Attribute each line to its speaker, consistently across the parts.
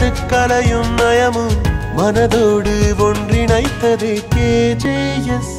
Speaker 1: அழகோடு கலையும் நயமும் மனதோடு ஒன்றிணைத்தது KJS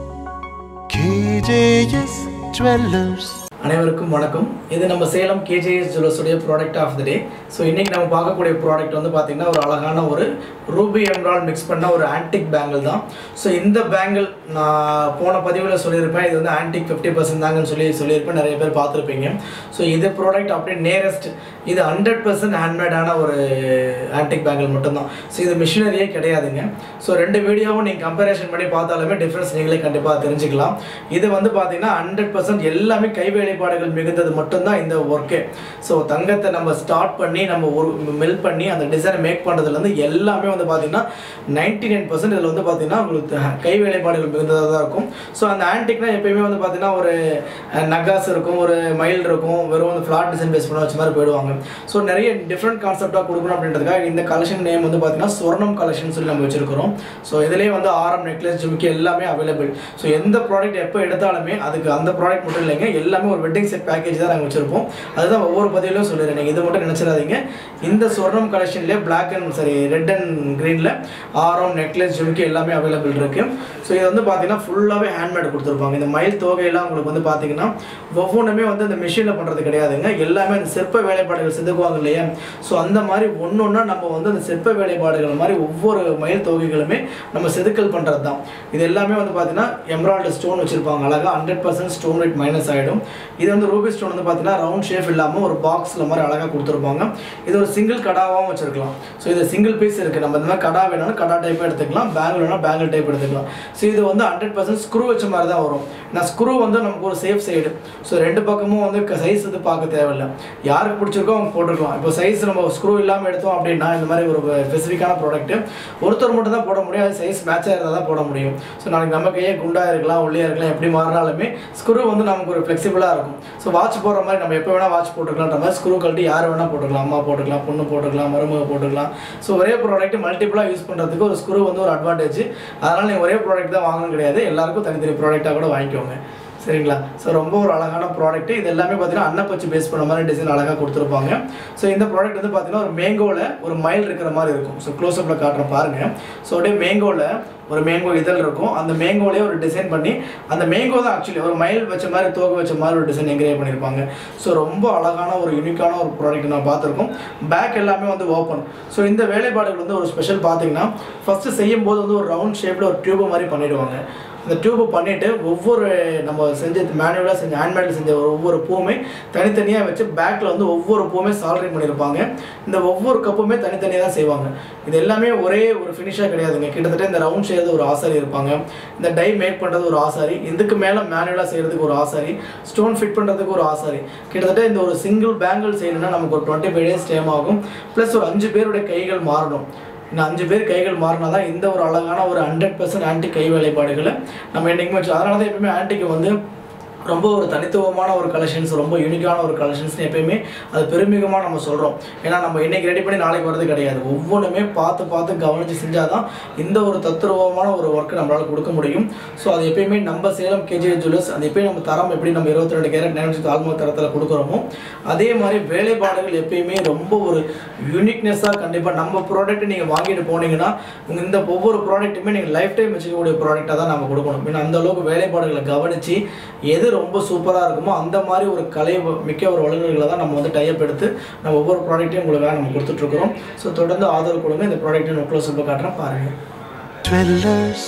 Speaker 1: KJS jewellers
Speaker 2: அனைவருக்கும் வணக்கம் இது நம்ம சேலம் கேஜேஎஸ் ஜுவல்லர்ஸுடைய product of the day so இன்றைக்கி நம்ம பார்க்கக்கூடிய ப்ராடக்ட் வந்து பார்த்திங்கன்னா ஒரு அழகான ஒரு ரூபி எம்ரால் மிக்ஸ் பண்ண ஒரு ஆன்டிக் பேங்கிள் தான் ஸோ இந்த பேங்கிள் நான் போன பதிவில் சொல்லியிருப்பேன் இது வந்து ஆன்டிக் ஃபிஃப்டி பர்சன்ட் தாங்கன்னு சொல்லி சொல்லியிருப்பேன் நிறைய பேர் பார்த்துருப்பீங்க ஸோ இது ப்ராடக்ட் அப்படியே நேரஸ்ட் இது ஹண்ட்ரட் பர்சன்ட் ஹேண்ட்மேடான ஒரு ஆன்டிக் பேங்கிள் மட்டும்தான் ஸோ இது மிஷினரியே கிடையாதுங்க ஸோ ரெண்டு வீடியோவும் நீங்கள் கம்பேரிசன் பண்ணி பார்த்தாலுமே டிஃப்ரென்ஸ் நீங்களே கண்டிப்பாக தெரிஞ்சுக்கலாம் இது வந்து பார்த்தீங்கன்னா ஹண்ட்ரட் பர்சன்ட் எல்லாமே கை வேலைப்பாடுகள் மிகுந்தது மட்டும்தான் இந்த ஒர்க்கே ஸோ தங்கத்தை நம்ம ஸ்டார்ட் பண்ணி நம்ம ஒரு மெல் பண்ணி அந்த டிசைனை மேக் பண்ணுறதுலேருந்து எல்லாமே வந்து பார்த்தீங்கன்னா நைன்டி நைன் பர்சன்ட் இதில் வந்து பார்த்தீங்கன்னா உங்களுக்கு கை வேலைப்பாடுகள் மிகுந்ததாக தான் இருக்கும் ஸோ அந்த ஆன்டிக்னா எப்பயுமே வந்து பார்த்தீங்கன்னா ஒரு அஹ், நகாஸ் இருக்கும் ஒரு மயில் இருக்கும் வெறும் வந்து ஃப்ளாட் டிசைன் பேஸ் பண்ண வச்ச மாதிரி போயிடுவாங்க ஸோ நிறைய டிஃப்ரெண்ட் கான்செப்டாக கொடுக்கணும் அப்படின்றதுக்காக இந்த கலெக்ஷன் நேம் வந்து பார்த்தீங்கன்னா ஸ்வர்ணம் கலெக்ஷன் சொல்லி நம்ம வச்சிருக்கிறோம் ஸோ இதுலேயே வந்து ஆரம் நெக்லஸ் ஜிமிக்கி எல்லாமே அவைலபிள் ஸோ எந்த ப்ராடக்ட் எப்போ எடுத்தாலுமே அதுக்கு அந்த ப்ராடக்ட் மட்டும் இல்லைங்க எல்லாமே ஒரு வெட்டிங் செட் பேக்கேஜ் தான் நாங்கள் வச்சிருப்போம் அதுதான் ஒவ்வொரு பதிவிலும் சொல்லிடுறேன் நீங்கள் இது மட்டும் நினச்சிடாதீங்க இந்த ஸ்வர்ணம் கலெக்ஷன்லேயே black and sorry red and க்ரீனில் ஆரம் நெக்லஸ் ஜிமிக்கி எல்லாமே அவைலபிள் இருக்குது ஸோ இது வந்து பார்த்தீங்கன்னா ஃபுல்லாகவே ஹேண்ட்மேட் கொடுத்துருப்பாங்க இந்த மயில் தொகையெல்லாம் உங்களுக்கு வந்து பார்த்தீங்கன்னா ஒவ்வொன்றுமே வந்து அந்த மிஷினில் பண்ணுறது கிடையாதுங்க எல்லாமே அந்த சிற்ப வேலைப்பாடுகள் செதுக்குவாங்க இல்லையா ஸோ அந்த மாதிரி ஒன்று ஒன்றா நம்ம வந்து அந்த சிற்ப வேலைப்பாடுகள் மாதிரி ஒவ்வொரு மயில் தொகைகளுமே நம்ம செதுக்கல் பண்ணுறது தான் இது எல்லாமே வந்து பார்த்தீங்கன்னா எம்ராய்டு ஸ்டோன் வச்சுருப்பாங்க அழகாக hundred percent stone rate minus ஆகிடும் இது வந்து ரூபி ஸ்டோன் வந்து பார்த்தீங்கன்னா ரவுண்ட் ஷேப் இல்லாமல் ஒரு பாக்ஸில் மாதிரி அழகாக கொடுத்துருப்பாங்க இது ஒரு சிங்கிள் கடாவாகவும் வச்சுருக்கலாம் ஸோ இது சிங்கிள் பீஸ் இருக்குது நம்ம இந்த மாதிரி கடா வேணாலும் கடா டைப் எடுத்துக்கலாம் பேங்கிள் வேணால் பேங்கிள் டைப் எடுத்துக்கலாம் ஸோ இது வந்து ஹண்ட்ரட் பர்சன்ட் ஸ்க்ரூ வச்ச மாதிரி தான் வரும் நான் ஸ்க்ரூ வந்து நமக்கு ஒரு சேஃப் சைடு ஸோ ரெண்டு பக்கமும் வந்து சைஸ் வந்து பார்க்க தேவையில்லை யாருக்கு பிடிச்சிருக்கோ அவங்க போட்டுக்கலாம் இப்போ சைஸ் நம்ம ஸ்க்ரூ இல்லாமல் எடுத்தோம் அப்படின்னா இந்த மாதிரி ஒரு ஸ்பெசிஃபிக்கான ப்ராடக்ட் ஒருத்தர் மட்டும் தான் போட முடியும் அது சைஸ் மேட்சாக இருந்தால் தான் போட முடியும் ஸோ நாளைக்கு நம்ம கையே குண்டாக இருக்கலாம் ஒல்லியாக இருக்கலாம் எப்படி மாறினாலுமே ஸ்க்ரூ வந்து நமக்கு ஒரு ஃப்ளெக்சிபிளாக இருக்கும் ஸோ வாட்ச் போடுற மாதிரி நம்ம எப்போ வேணால் வாட்ச் போட்டுக்கலாம்ன்ற மாதிரி ஸ்க்ரூ கழட்டி யார் வேணால் போட்டுக்கலாம் அம்மா போட்டுக்கலாம் பொண்ணு போட்டுக்கலாம் மருமக போட்டுக்கலாம் ஸோ ஒரே ப்ராடக்ட் மல்டிபிளாக யூஸ் பண்ணுறதுக்கு ஒரு ஸ்க்ரூ வந்து ஒரு அட்வான்டேஜ் அதனால் நீங்கள் ஒரே ப்ராடக்ட் தான் வாங்கணும் கிடையாது எல்லாருக்கும் தனித்தனி ப்ராடக்டாக கூட வாங்கிக்கோங்க சரிங்களா ஸோ ரொம்ப ஒரு அழகான ப்ராடக்ட் இது எல்லாமே பார்த்தீங்கன்னா அன்னப்பச்சு பேஸ் பண்ண மாதிரி டிசைன் அழகாக கொடுத்துருப்பாங்க ஸோ இந்த ப்ராடக்ட் வந்து பார்த்தீங்கன்னா ஒரு மேங்கோவில் ஒரு மயில் இருக்கிற மாதிரி இருக்கும் ஸோ க்ளோஸ்அப்பில் காட்டுறேன் பாருங்கள் ஸோ அப்படியே மேங்கோவில் ஒரு மேங்கோ இதழ் இருக்கும் அந்த மேங்கோலேயே ஒரு டிசைன் பண்ணி அந்த மேங்கோ தான் ஆக்சுவலி ஒரு மயில் வச்ச மாதிரி தோகை வச்ச மாதிரி ஒரு டிசைன் என்கிரேவ் பண்ணியிருப்பாங்க ஸோ ரொம்ப அழகான ஒரு யூனிக்கான ஒரு ப்ராடக்ட் நான் பார்த்துருக்கோம் பேக் எல்லாமே வந்து ஓப்பன் ஸோ இந்த வேலைப்பாடுகள் வந்து ஒரு ஸ்பெஷல் பார்த்தீங்கன்னா ஃபஸ்ட்டு செய்யும் போது வந்து ஒரு ரவுண்ட் ஷேப்பில் ஒரு டியூபை மாதிரி பண்ணிடுவாங்க அந்த டியூபை பண்ணிவிட்டு ஒவ்வொரு நம்ம செஞ்ச மேனுவலாக செஞ்ச ஹேண்ட்மேடில் செஞ்ச ஒரு ஒவ்வொரு பூவுமே தனித்தனியாக வச்சு பேக்கில் வந்து ஒவ்வொரு பூவுமே சால்ரிங் பண்ணியிருப்பாங்க இந்த ஒவ்வொரு கப்புமே தனித்தனியாக தான் செய்வாங்க இது எல்லாமே ஒரே ஒரு ஃபினிஷாக கிடையாதுங்க கிட்டத்தட்ட இந்த ரவுண்ட் செய்யறது ஒரு ஆசாரி இருப்பாங்க இந்த டை மேக் பண்ணுறது ஒரு ஆசாரி இதுக்கு மேலே மேனுவலாக செய்கிறதுக்கு ஒரு ஆசாரி ஸ்டோன் ஃபிட் பண்ணுறதுக்கு ஒரு ஆசாரி கிட்டத்தட்ட இந்த ஒரு சிங்கிள் பேங்கிள் செய்யணும்னா நமக்கு ஒரு டுவெண்ட்டி ஃபைவ் டேஸ் டைம் ஆகும் ப்ளஸ் ஒரு அஞ்சு பேருடைய கைகள் மாறணும் இன்னும் அஞ்சு பேர் கைகள் மாறினா தான் இந்த ஒரு அழகான ஒரு ஹண்ட்ரட் பர்சன்ட் ஆன்டி கை வேலைப்பாடுகளை நம்ம என்றைக்குமே வச்சு அதனால தான் எப்பவுமே ஆன்டிக்கு வந்து ரொம்ப ஒரு தனித்துவமான ஒரு கலெக்ஷன்ஸ் ரொம்ப யூனிக்கான ஒரு கலெக்ஷன்ஸ் எப்பயுமே அது பெருமிகமாக நம்ம சொல்கிறோம் ஏன்னா நம்ம இன்னைக்கு ரெடி பண்ணி நாளைக்கு வரது கிடையாது ஒவ்வொன்றுமே பார்த்து பார்த்து கவனித்து செஞ்சால் தான் இந்த ஒரு தத்துருவமான ஒரு ஒர்க்கு நம்மளால் கொடுக்க முடியும் ஸோ அது எப்பயுமே நம்ம சேலம் கேஜி ஜுவல்லர்ஸ் அது எப்பயும் நம்ம தரம் எப்படி நம்ம இருபத்தி ரெண்டு கேரட் நைன் ஆல்மோ தரத்தில் கொடுக்குறோமோ அதே மாதிரி வேலைப்பாடுகள் எப்பயுமே ரொம்ப ஒரு யூனிக்னஸாக கண்டிப்பாக நம்ம ப்ராடக்ட் நீங்கள் வாங்கிட்டு போனீங்கன்னா உங்க இந்த ஒவ்வொரு ப்ராடக்ட்டுமே நீங்கள் லைஃப் டைம் வச்சுக்கக்கூடிய ப்ராடக்டாக தான் நம்ம கொடுக்கணும் ஏன்னா அந்த அளவுக்கு வேலைப்பாடுகளை கவனித்து எது ரொம்ப சூப்பராக இருக்குமோ அந்த மாதிரி ஒரு கலை வ- மிக்க ஒரு வல்லுநர்களை தான் நம்ம வந்து டைப் எடுத்து நம்ம ஒவ்வொரு ப்ராடக்ட்டையும் உங்களுக்காக நம்ம கொடுத்துட்ருக்குறோம் ஸோ தொடர்ந்து ஆதரவு கொடுங்க இந்த ப்ராடக்ட்டை நான் க்ளோஸ் காட்டுறேன் பாருங்கள்
Speaker 1: ஜுவல்லர்ஸ்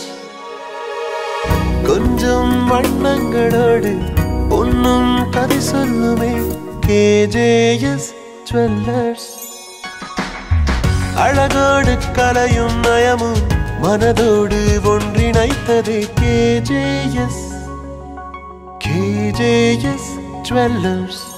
Speaker 1: கொஞ்சம் வண்ணங்களோடு பொன்னும் கதை சொல்லுமே கேஜேஎஸ் ஜுவல்லர்ஸ் அழகோடு கலையும் நயமும் மனதோடு ஒன்றிணைத்தது கேஜேஎஸ் கேஜேஎஸ் ஜுவல்லர்ஸ்